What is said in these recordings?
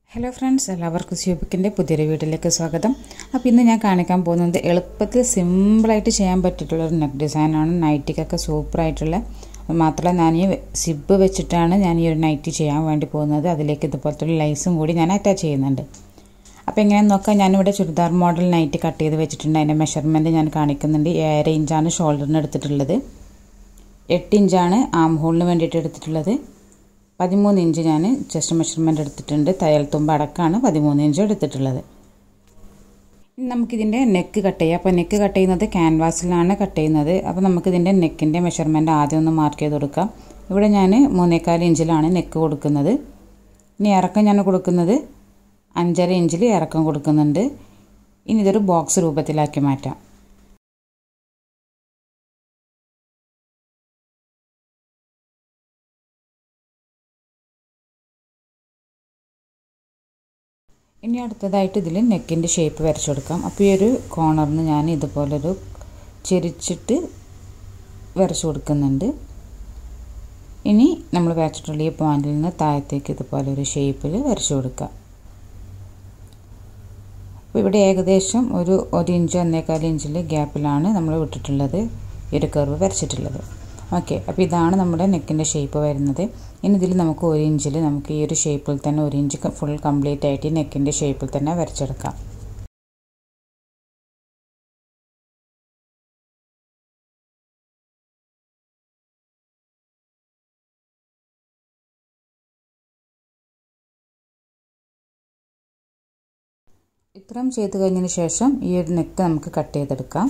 hello friends എല്ലാവർക്കും സ്യൂബിക്കിൻ്റെ പുതിയൊരു വീട്ടിലേക്ക് സ്വാഗതം അപ്പോൾ ഇന്ന് ഞാൻ കാണിക്കാൻ പോകുന്നത് എളുപ്പത്തിൽ സിമ്പിളായിട്ട് ചെയ്യാൻ പറ്റിയിട്ടുള്ള ഒരു നെക്ക് ഡിസൈനാണ് നൈറ്റിക്കൊക്കെ സൂപ്പറായിട്ടുള്ള മാത്രമല്ല ഞാൻ ഈ സിബ് വെച്ചിട്ടാണ് ഞാൻ ഈ ഒരു നൈറ്റി ചെയ്യാൻ വേണ്ടി പോകുന്നത് അതിലേക്ക് ഇതുപോലത്തെ ഒരു ലൈസും കൂടി ഞാൻ അറ്റാച്ച് ചെയ്യുന്നുണ്ട് അപ്പോൾ എങ്ങനെ നോക്കാം ഞാനിവിടെ ചുരിദാർ മോഡൽ നൈറ്റ് കട്ട് ചെയ്ത് വെച്ചിട്ടുണ്ട് അതിൻ്റെ മെഷർമെൻറ്റ് ഞാൻ കാണിക്കുന്നുണ്ട് ഏഴര ഇഞ്ചാണ് ഷോൾഡറിന് എടുത്തിട്ടുള്ളത് എട്ട് ഇഞ്ചാണ് ആം ഹോളിന് വേണ്ടിയിട്ട് എടുത്തിട്ടുള്ളത് പതിമൂന്ന് ഇഞ്ച് ഞാൻ ചെസ്റ്റ് മെഷർമെൻറ്റ് എടുത്തിട്ടുണ്ട് തയ്യൽ തുമ്പ് അടക്കമാണ് പതിമൂന്ന് ഇഞ്ച് എടുത്തിട്ടുള്ളത് ഇനി നമുക്കിതിൻ്റെ നെക്ക് കട്ട് ചെയ്യാം അപ്പോൾ നെക്ക് കട്ട് ചെയ്യുന്നത് ക്യാൻവാസിലാണ് കട്ട് ചെയ്യുന്നത് അപ്പോൾ നമുക്കിതിൻ്റെ നെക്കിൻ്റെ മെഷർമെൻറ്റ് ആദ്യം ഒന്ന് മാർക്ക് ചെയ്ത് കൊടുക്കാം ഇവിടെ ഞാൻ മൂന്നേക്കാൽ ഇഞ്ചിലാണ് നെക്ക് കൊടുക്കുന്നത് ഇനി ഇറക്കം ഞാൻ കൊടുക്കുന്നത് അഞ്ചര ഇഞ്ചിൽ ഇറക്കം കൊടുക്കുന്നുണ്ട് ഇനി ഇതൊരു ബോക്സ് രൂപത്തിലാക്കി മാറ്റാം ഇനി അടുത്തതായിട്ട് ഇതിൽ നെക്കിൻ്റെ ഷേപ്പ് വരച്ചു കൊടുക്കാം അപ്പോൾ ഈ ഒരു കോർണറിന് ഞാൻ ഇതുപോലൊരു ചെരിച്ചിട്ട് വരച്ചു കൊടുക്കുന്നുണ്ട് ഇനി നമ്മൾ വരച്ചിട്ടുള്ള ഈ പോയിന്റിൽ നിന്ന് താഴത്തേക്ക് ഇതുപോലെ ഒരു ഷേപ്പിൽ വരച്ചു കൊടുക്കാം അപ്പോൾ ഇവിടെ ഏകദേശം ഒരു ഒരു ഇഞ്ച് ഒന്നേകാൽ ഇഞ്ചിൽ ഗ്യാപ്പിലാണ് നമ്മൾ വിട്ടിട്ടുള്ളത് ഈ ഒരു കർവ് വരച്ചിട്ടുള്ളത് ഓക്കെ അപ്പോൾ ഇതാണ് നമ്മുടെ നെക്കിൻ്റെ ഷേപ്പ് വരുന്നത് ഇനി ഇതിൽ നമുക്ക് ഒരു ഇഞ്ചിൽ നമുക്ക് ഈ ഒരു ഷേപ്പിൽ തന്നെ ഒരു ഇഞ്ച് ഫുൾ കംപ്ലീറ്റ് ആയിട്ട് ഈ നെക്കിൻ്റെ ഷേപ്പിൽ തന്നെ വരച്ചെടുക്കാം ഇത്രയും ചെയ്ത് കഴിഞ്ഞതിന് ശേഷം ഈ ഒരു നെക്ക് നമുക്ക് കട്ട് ചെയ്തെടുക്കാം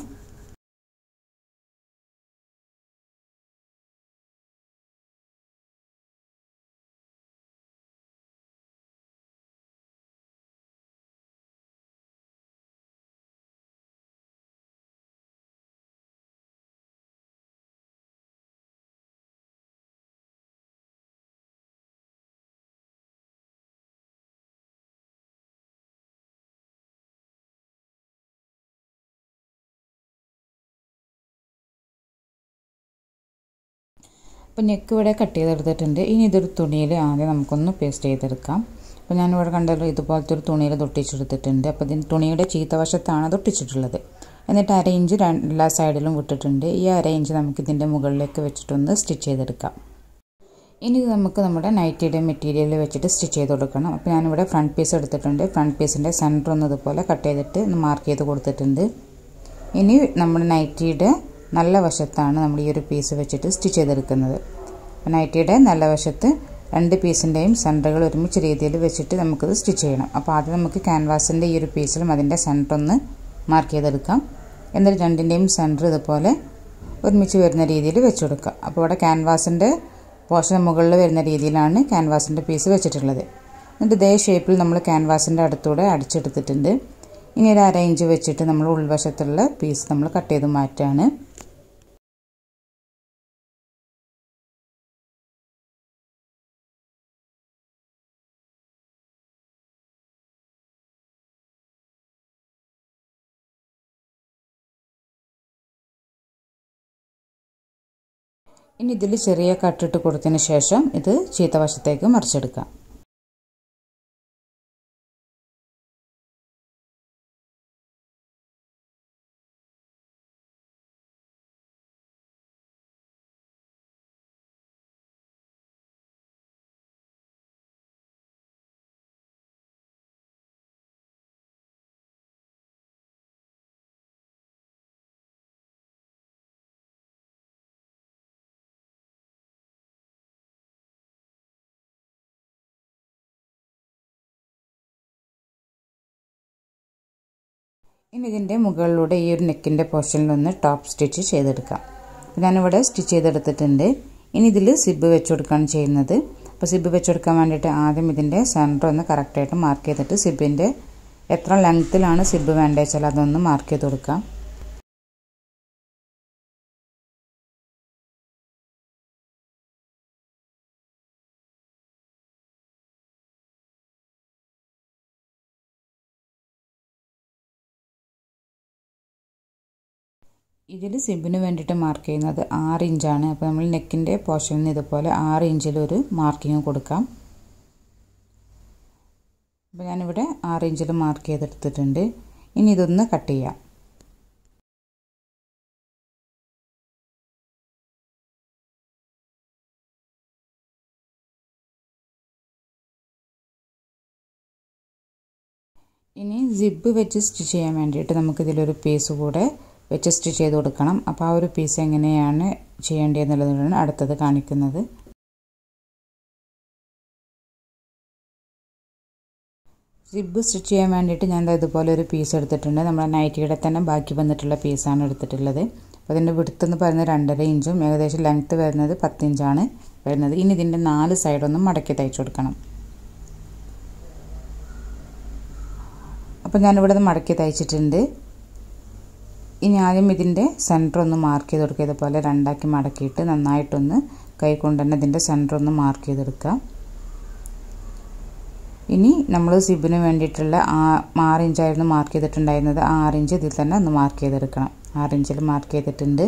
അപ്പോൾ നെക്ക് ഇവിടെ കട്ട് ചെയ്തെടുത്തിട്ടുണ്ട് ഇനി ഇതൊരു തുണിയിൽ ആദ്യം നമുക്കൊന്ന് പേസ്റ്റ് ചെയ്തെടുക്കാം അപ്പോൾ ഞാനിവിടെ കണ്ടല്ലോ ഇതുപോലത്തെ ഒരു തുണിയിൽ തൊട്ടിച്ചെടുത്തിട്ടുണ്ട് അപ്പോൾ ഇതിന് തുണിയുടെ ചീത്ത വശത്താണ് തൊട്ടിച്ചിട്ടുള്ളത് എന്നിട്ട് അര ഇഞ്ച് എല്ലാ സൈഡിലും വിട്ടിട്ടുണ്ട് ഈ അര ഇഞ്ച് നമുക്ക് ഇതിൻ്റെ മുകളിലേക്ക് വെച്ചിട്ടൊന്ന് സ്റ്റിച്ച് ചെയ്തെടുക്കാം ഇനി ഇത് നമുക്ക് നമ്മുടെ നൈറ്റിയുടെ മെറ്റീരിയൽ വെച്ചിട്ട് സ്റ്റിച്ച് ചെയ്ത് കൊടുക്കണം അപ്പോൾ ഞാനിവിടെ ഫ്രണ്ട് പീസ് എടുത്തിട്ടുണ്ട് ഫ്രണ്ട് പീസിൻ്റെ സെൻറ്റർ ഒന്ന് ഇതുപോലെ കട്ട് ചെയ്തിട്ട് ഒന്ന് മാർക്ക് ചെയ്ത് കൊടുത്തിട്ടുണ്ട് ഇനി നമ്മുടെ നൈറ്റിയുടെ നല്ല വശത്താണ് നമ്മൾ ഈ ഒരു പീസ് വെച്ചിട്ട് സ്റ്റിച്ച് ചെയ്തെടുക്കുന്നത് നൈറ്റിയുടെ നല്ല വശത്ത് രണ്ട് പീസിൻ്റെയും സെൻറ്ററുകൾ ഒരുമിച്ച് രീതിയിൽ വെച്ചിട്ട് നമുക്കിത് സ്റ്റിച്ച് ചെയ്യണം അപ്പോൾ ആദ്യം നമുക്ക് ക്യാൻവാസിൻ്റെ ഈ ഒരു പീസിലും അതിൻ്റെ സെൻറ്റർ ഒന്ന് മാർക്ക് ചെയ്തെടുക്കാം എന്നിട്ട് രണ്ടിൻ്റെയും സെൻറ്റർ ഇതുപോലെ ഒരുമിച്ച് വരുന്ന രീതിയിൽ വെച്ച് കൊടുക്കുക അപ്പോൾ ഇവിടെ ക്യാൻവാസിൻ്റെ പോർഷൻ മുകളിൽ വരുന്ന രീതിയിലാണ് ക്യാൻവാസിൻ്റെ പീസ് വെച്ചിട്ടുള്ളത് എന്നിട്ട് ഇതേ ഷേപ്പിൽ നമ്മൾ ക്യാൻവാസിൻ്റെ അടുത്തൂടെ അടിച്ചെടുത്തിട്ടുണ്ട് ഇനി ഒരു അര ഇഞ്ച് വെച്ചിട്ട് നമ്മൾ ഉൾവശത്തുള്ള പീസ് നമ്മൾ കട്ട് ചെയ്ത് മാറ്റാണ് ഇനി ഇതിൽ ചെറിയ കട്ടിട്ട് കൊടുത്തതിന് ശേഷം ഇത് ചീത്തവശത്തേക്ക് മറിച്ചെടുക്കാം ഇനി ഇതിൻ്റെ മുകളിലൂടെ ഈ ഒരു നെക്കിൻ്റെ പോർഷനിലൊന്ന് ടോപ്പ് സ്റ്റിച്ച് ചെയ്തെടുക്കാം ഞാനിവിടെ സ്റ്റിച്ച് ചെയ്തെടുത്തിട്ടുണ്ട് ഇനി ഇതിൽ സിബ് വെച്ച് കൊടുക്കുകയാണ് ചെയ്യുന്നത് അപ്പോൾ സിബ് വെച്ച് കൊടുക്കാൻ വേണ്ടിയിട്ട് ആദ്യം ഇതിൻ്റെ സെൻറ്റർ ഒന്ന് കറക്റ്റായിട്ട് മാർക്ക് ചെയ്തിട്ട് സിബിൻ്റെ എത്ര ലെങ്ത്തിലാണ് സിബ് വേണ്ടത് വെച്ചാൽ അതൊന്ന് മാർക്ക് ചെയ്ത് കൊടുക്കാം ഇതിൽ സിബിന് വേണ്ടിയിട്ട് മാർക്ക് ചെയ്യുന്നത് ആറ് ഇഞ്ചാണ് അപ്പോൾ നമ്മൾ നെക്കിൻ്റെ പോർഷനിൽ നിന്ന് ഇതുപോലെ ആറ് ഇഞ്ചിലൊരു മാർക്കിങ് കൊടുക്കാം അപ്പോൾ ഞാനിവിടെ ആറ് ഇഞ്ചിൽ മാർക്ക് ചെയ്തെടുത്തിട്ടുണ്ട് ഇനി ഇതൊന്ന് കട്ട് ചെയ്യാം ഇനി സിബ് വെച്ച് സ്റ്റിച്ച് ചെയ്യാൻ വേണ്ടിയിട്ട് നമുക്കിതിലൊരു പീസ് കൂടെ വെച്ച് സ്റ്റിച്ച് ചെയ്ത് കൊടുക്കണം അപ്പോൾ ആ ഒരു പീസ് എങ്ങനെയാണ് ചെയ്യേണ്ടതെന്നുള്ളതാണ് അടുത്തത് കാണിക്കുന്നത് സിബ് സ്റ്റിച്ച് ചെയ്യാൻ വേണ്ടിയിട്ട് ഞാൻ ഇതുപോലെ ഒരു പീസ് എടുത്തിട്ടുണ്ട് നമ്മുടെ നൈറ്റിയുടെ തന്നെ ബാക്കി വന്നിട്ടുള്ള പീസാണ് എടുത്തിട്ടുള്ളത് അപ്പോൾ അതിൻ്റെ വിടുത്ത് എന്ന് പറയുന്നത് രണ്ടര ഇഞ്ചും ഏകദേശം ലെങ്ത്ത് വരുന്നത് പത്ത് ഇഞ്ചാണ് വരുന്നത് ഇനി ഇതിൻ്റെ നാല് സൈഡൊന്നും മടക്കി തയ്ച്ചു കൊടുക്കണം അപ്പോൾ ഞാനിവിടെ നിന്ന് മടക്കി തയ്ച്ചിട്ടുണ്ട് ഇനി ആദ്യം ഇതിൻ്റെ സെൻറ്റർ ഒന്ന് മാർക്ക് ചെയ്ത് കൊടുക്കുക ഇതുപോലെ രണ്ടാക്കി മടക്കിയിട്ട് നന്നായിട്ടൊന്ന് കൈ കൊണ്ട് തന്നെ ഇതിൻ്റെ സെൻറ്റർ ഒന്ന് മാർക്ക് ചെയ്തെടുക്കുക ഇനി നമ്മൾ സിബിന് വേണ്ടിയിട്ടുള്ള ആ ആറ് ഇഞ്ചായിരുന്നു മാർക്ക് ചെയ്തിട്ടുണ്ടായിരുന്നത് ആ ആറ് ഇഞ്ച് ഇതിൽ തന്നെ ഒന്ന് മാർക്ക് ചെയ്തെടുക്കണം ആറ് ഇഞ്ചിൽ മാർക്ക് ചെയ്തിട്ടുണ്ട്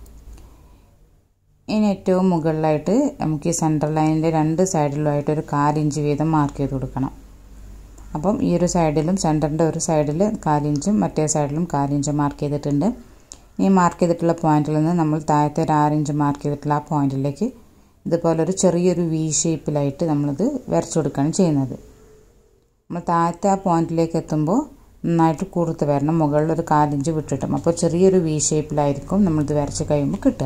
ഇനി ഏറ്റവും മുകളിലായിട്ട് നമുക്ക് ഈ സെൻറ്റർ ലൈനിൻ്റെ രണ്ട് സൈഡിലുമായിട്ട് ഒരു കാലിഞ്ച് വീതം മാർക്ക് ചെയ്ത് കൊടുക്കണം അപ്പം ഈ ഒരു സൈഡിലും സെൻറ്ററിൻ്റെ ഒരു സൈഡിൽ കാലിഞ്ചും മറ്റേ സൈഡിലും കാലിഞ്ചും മാർക്ക് ചെയ്തിട്ടുണ്ട് ഈ മാർക്ക് ചെയ്തിട്ടുള്ള പോയിന്റിൽ നിന്ന് നമ്മൾ താഴത്തെ ഒരു ആറിഞ്ച് മാർക്ക് ചെയ്തിട്ടുള്ള ആ പോയിന്റിലേക്ക് ഇതുപോലെ ഒരു ചെറിയൊരു വി ഷേപ്പിലായിട്ട് നമ്മളിത് വരച്ചു കൊടുക്കുകയാണ് ചെയ്യുന്നത് നമ്മൾ താഴത്തെ ആ പോയിന്റിലേക്ക് എത്തുമ്പോൾ നന്നായിട്ട് കുറുത്ത് വരണം മുകളിൽ ഒരു കാലിഞ്ച് വിട്ടിട്ടും അപ്പോൾ ചെറിയൊരു വി ഷേപ്പിലായിരിക്കും നമ്മളിത് വരച്ച് കഴിയുമ്പോൾ കിട്ടുക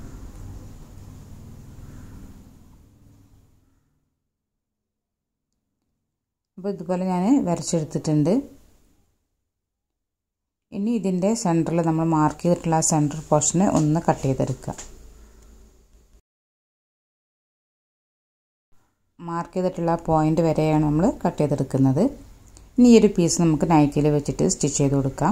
അപ്പോൾ ഇതുപോലെ ഞാൻ വരച്ചെടുത്തിട്ടുണ്ട് ഇനി ഇതിൻ്റെ സെൻറ്ററിൽ നമ്മൾ മാർക്ക് ചെയ്തിട്ടുള്ള ആ സെൻറ്റർ പോർഷന് ഒന്ന് കട്ട് ചെയ്തെടുക്കുക മാർക്ക് ചെയ്തിട്ടുള്ള പോയിൻ്റ് വരെയാണ് നമ്മൾ കട്ട് ചെയ്തെടുക്കുന്നത് ഇനി ഈ ഒരു പീസ് നമുക്ക് നൈറ്റിയിൽ വെച്ചിട്ട് സ്റ്റിച്ച് ചെയ്ത് കൊടുക്കാം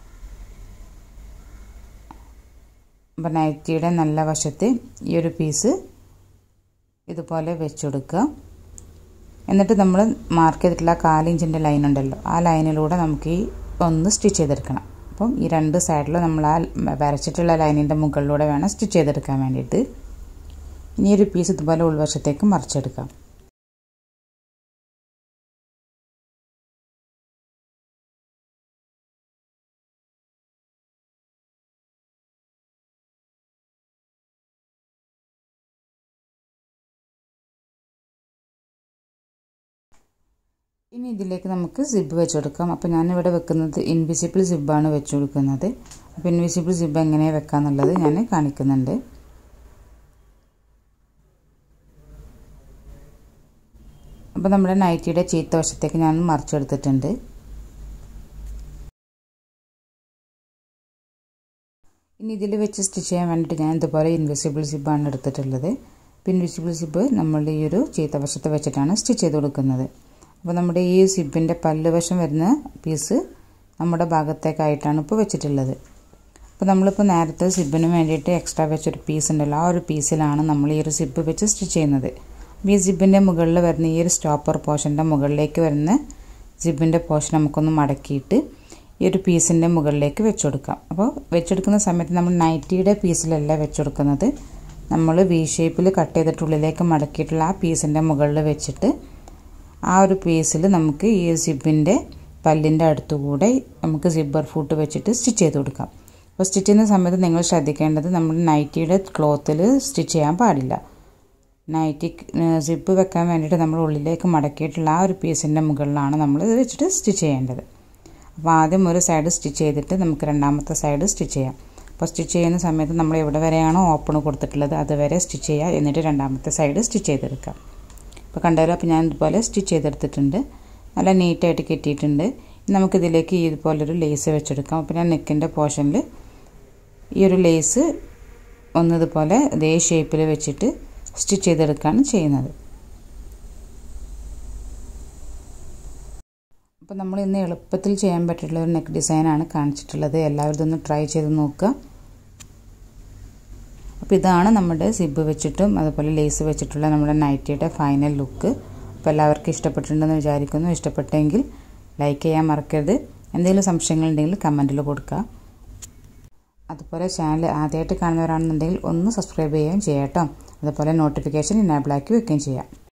അപ്പോൾ നൈറ്റിയുടെ നല്ല വശത്ത് ഈ ഒരു പീസ് ഇതുപോലെ വെച്ച് കൊടുക്കുക എന്നിട്ട് നമ്മൾ മാർക്ക് ചെയ്തിട്ടുള്ള കാലിഞ്ചിൻ്റെ ലൈൻ ഉണ്ടല്ലോ ആ ലൈനിലൂടെ നമുക്ക് ഈ ഒന്ന് സ്റ്റിച്ച് ചെയ്തെടുക്കണം അപ്പം ഈ രണ്ട് സൈഡിലും നമ്മൾ ആ വരച്ചിട്ടുള്ള ലൈനിൻ്റെ മുകളിലൂടെ വേണം സ്റ്റിച്ച് ചെയ്തെടുക്കാൻ വേണ്ടിയിട്ട് ഇനി ഒരു പീസ് ഇതുപോലെ ഉൾവശത്തേക്ക് മറിച്ചെടുക്കാം ഇനി ഇതിലേക്ക് നമുക്ക് സിബ് വെച്ച് കൊടുക്കാം അപ്പോൾ ഞാനിവിടെ വെക്കുന്നത് ഇൻവിസിബിൾ സിബാണ് വെച്ച് കൊടുക്കുന്നത് അപ്പോൾ ഇൻവിസിബിൾ സിബ് എങ്ങനെ വെക്കാന്നുള്ളത് ഞാൻ കാണിക്കുന്നുണ്ട് അപ്പോൾ നമ്മുടെ നൈറ്റിയുടെ ചീത്ത വശത്തേക്ക് ഞാൻ മറിച്ചെടുത്തിട്ടുണ്ട് ഇനി ഇതിൽ വെച്ച് സ്റ്റിച്ച് ചെയ്യാൻ വേണ്ടിയിട്ട് ഞാൻ ഇതുപോലെ ഇൻവിസിബിൾ സിബാണ് എടുത്തിട്ടുള്ളത് അപ്പോൾ ഇൻവിസിബിൾ സിബ് നമ്മൾ ഈ ഒരു ചീത്ത വശത്ത് വെച്ചിട്ടാണ് സ്റ്റിച്ച് ചെയ്ത് കൊടുക്കുന്നത് അപ്പോൾ നമ്മുടെ ഈ സിബിൻ്റെ പല്ല് വശം വരുന്ന പീസ് നമ്മുടെ ഭാഗത്തേക്കായിട്ടാണ് ഇപ്പോൾ വെച്ചിട്ടുള്ളത് അപ്പോൾ നമ്മളിപ്പോൾ നേരത്തെ സിബിന് വേണ്ടിയിട്ട് എക്സ്ട്രാ വെച്ചൊരു പീസ് ഉണ്ടല്ലോ ആ ഒരു പീസിലാണ് നമ്മൾ ഈ ഒരു സിബ് വെച്ച് സ്റ്റിച്ച് ചെയ്യുന്നത് അപ്പോൾ ഈ സിബിൻ്റെ മുകളിൽ വരുന്ന ഈ ഒരു സ്റ്റോപ്പർ പോർഷൻ്റെ മുകളിലേക്ക് വരുന്ന സിബിൻ്റെ പോർഷൻ നമുക്കൊന്ന് മടക്കിയിട്ട് ഈ ഒരു പീസിൻ്റെ മുകളിലേക്ക് വെച്ച് കൊടുക്കാം അപ്പോൾ വെച്ചെടുക്കുന്ന സമയത്ത് നമ്മൾ നൈറ്റിയുടെ പീസിലല്ല വെച്ചെടുക്കുന്നത് നമ്മൾ വി ഷേപ്പിൽ കട്ട് ചെയ്തിട്ട് ഉള്ളിലേക്ക് മടക്കിയിട്ടുള്ള ആ പീസിൻ്റെ മുകളിൽ വെച്ചിട്ട് ആ ഒരു പീസിൽ നമുക്ക് ഈ സിബിൻ്റെ പല്ലിൻ്റെ അടുത്തുകൂടെ നമുക്ക് സിബ്ബർ ഫൂട്ട് വെച്ചിട്ട് സ്റ്റിച്ച് ചെയ്ത് കൊടുക്കാം അപ്പോൾ സ്റ്റിച്ച് ചെയ്യുന്ന സമയത്ത് നിങ്ങൾ ശ്രദ്ധിക്കേണ്ടത് നമ്മൾ നൈറ്റിയുടെ ക്ലോത്തിൽ സ്റ്റിച്ച് ചെയ്യാൻ പാടില്ല നൈറ്റി സിബ് വെക്കാൻ വേണ്ടിയിട്ട് നമ്മൾ ഉള്ളിലേക്ക് മടക്കിയിട്ടുള്ള ആ ഒരു പീസിൻ്റെ മുകളിലാണ് നമ്മൾ ഇത് വെച്ചിട്ട് സ്റ്റിച്ച് ചെയ്യേണ്ടത് അപ്പോൾ ആദ്യം ഒരു സൈഡ് സ്റ്റിച്ച് ചെയ്തിട്ട് നമുക്ക് രണ്ടാമത്തെ സൈഡ് സ്റ്റിച്ച് ചെയ്യാം അപ്പോൾ സ്റ്റിച്ച് ചെയ്യുന്ന സമയത്ത് നമ്മൾ എവിടെ വരെയാണോ ഓപ്പൺ കൊടുത്തിട്ടുള്ളത് അതുവരെ സ്റ്റിച്ച് ചെയ്യുക എന്നിട്ട് രണ്ടാമത്തെ സൈഡ് സ്റ്റിച്ച് ചെയ്തെടുക്കാം ഇപ്പോൾ കണ്ടാലും അപ്പോൾ ഞാൻ ഇതുപോലെ സ്റ്റിച്ച് ചെയ്തെടുത്തിട്ടുണ്ട് നല്ല നീറ്റായിട്ട് കിട്ടിയിട്ടുണ്ട് നമുക്കിതിലേക്ക് ഇതുപോലൊരു ലേസ് വെച്ചെടുക്കാം അപ്പോൾ ഞാൻ നെക്കിൻ്റെ പോർഷനിൽ ഈ ഒരു ലേസ് ഒന്നിതുപോലെ ഇതേ ഷേപ്പിൽ വെച്ചിട്ട് സ്റ്റിച്ച് ചെയ്തെടുക്കുകയാണ് ചെയ്യുന്നത് അപ്പോൾ നമ്മൾ ഇന്ന് എളുപ്പത്തിൽ ചെയ്യാൻ പറ്റിയിട്ടുള്ള ഒരു നെക്ക് ഡിസൈനാണ് കാണിച്ചിട്ടുള്ളത് എല്ലാവരും ഇതൊന്ന് ട്രൈ ചെയ്ത് നോക്കുക അപ്പോൾ ഇതാണ് നമ്മുടെ സിബ് വെച്ചിട്ടും അതുപോലെ ലേസ് വെച്ചിട്ടുള്ള നമ്മുടെ നൈറ്റിയുടെ ഫൈനൽ ലുക്ക് അപ്പോൾ എല്ലാവർക്കും ഇഷ്ടപ്പെട്ടിട്ടുണ്ടെന്ന് വിചാരിക്കുന്നു ഇഷ്ടപ്പെട്ടെങ്കിൽ ലൈക്ക് ചെയ്യാൻ മറക്കരുത് എന്തെങ്കിലും സംശയങ്ങളുണ്ടെങ്കിൽ കമൻറ്റിൽ കൊടുക്കുക അതുപോലെ ചാനൽ ആദ്യമായിട്ട് കാണുന്നവരാണെന്നുണ്ടെങ്കിൽ ഒന്ന് സബ്സ്ക്രൈബ് ചെയ്യുകയും ചെയ്യാം കേട്ടോ അതുപോലെ നോട്ടിഫിക്കേഷൻ ഇനേബിളാക്കി വെക്കുകയും ചെയ്യാം